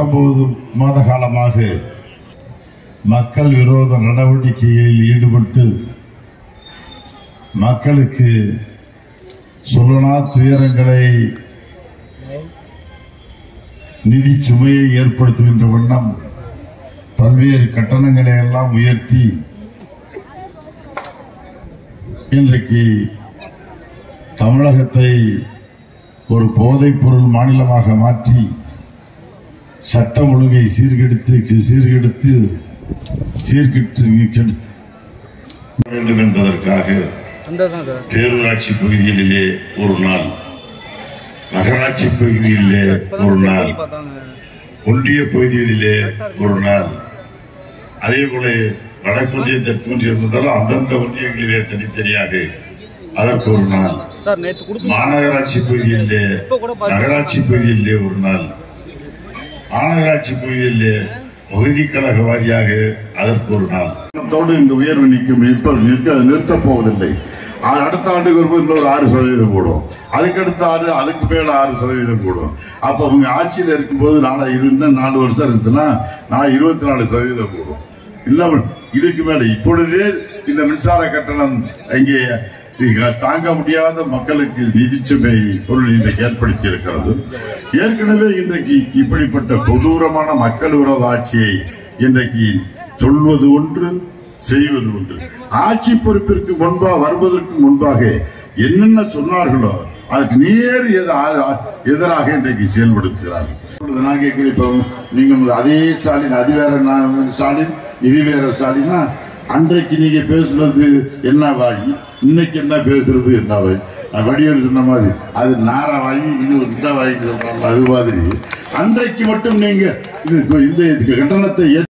பத்தொன்பது மாத காலமாக மக்கள் விரோத நடவடிக்கைகளில் ஈடுபட்டு மக்களுக்கு சொல்லனா துயரங்களை நிதி சுமையை ஏற்படுத்துகின்ற வண்ணம் பல்வேறு கட்டணங்களை எல்லாம் உயர்த்தி இன்றைக்கு தமிழகத்தை ஒரு போதைப் பொருள் மாநிலமாக மாற்றி சட்டம் ஒழுங்கை சீர்கெடுத்து சீர்கெடுத்து சீர்கெட்டு கெடு- வேண்டும் என்பதற்காக அந்த தான் சார் பேரூராட்சி பகுதிகளிலே ஒரு நாள் நகராட்சி பகுதிகளிலே ஒரு நாள் பார்த்தாங்க ஒன்றிய பகுதிகளிலே ஒரு நாள் அதே போல வடக்கொன்றிய தெற்கொன்றியம் இருந்தாலும் அந்தந்த ஒன்றியங்களிலே தனித்தனியாக அதற்கு ஒரு நாள் சார் நேற்று கொடுத்து மாநகராட்சி பகுதியிலே இப்போ கூட பாருங்க. நகராட்சி பகுதியிலே ஒரு நாள் மாநகராட்சி பகுதியிலே பகுதி கழக வாரியாக அதற்கு ஒரு நாள் தோடு இந்த உயர்வு நிற்கும் நிற்ப நிற்க நிறுத்தப் போவதில்லை ஆ- அடுத்த ஆண்டுக்கு வரும்போது இன்னொரு ஆறு சதவீதம் கூடும் அதுக்கு அடுத்த ஆண்டு அதுக்கு மேல ஆறு சதவீதம் கூடும் அப்ப அவங்க ஆட்சியில் இருக்கும்போது நாளை இது இன்னும் நாலு வருஷம் இருந்துச்சுன்னா நான் இருபத்தி நாலு சதவீதம் கூடும் இல்லாமல் இதுக்கு மேல இப்பொழுதே இந்த மின்சார கட்டணம் இங்கே இங்க தாங்க முடியாத மக்களுக்கு நிதிச்சுமை பொருள் இன்றைக்கு ஏற்படுத்தி இருக்கிறது ஏற்கனவே இன்றைக்கு இப்படிப்பட்ட கொடூரமான மக்கள் விரோத ஆட்சியை இன்றைக்கு சொல்வது ஒன்று செய்வது ஒன்று ஆட்சி பொறுப்பிற்கு முன்பாக வருவதற்கு முன்பாக என்னென்ன சொன்னார்களோ அதுக்கு நேர் எத- ஆ- எதிராக இன்றைக்கு செயல்படுத்துகிறார்கள் இப்பொழுது நான் கேட்கிறேன் இப்போ நீங்க வந்து அதே ஸ்டாலின் அது வேற நான் ஸ்டாலின் இது வேற ஸ்டாலினா அன்றைக்கு நீங்க பேசுனது என்ன வாய் இன்னைக்கு என்ன பேசுறது என்ன வாய் நான் வடிவேல் சொன்ன மாதிரி அது நார வாய் இது இந்த வாய் அது மாதிரி அன்றைக்கு மட்டும் நீங்க இது இந்த கட்டணத்தை ஏற்று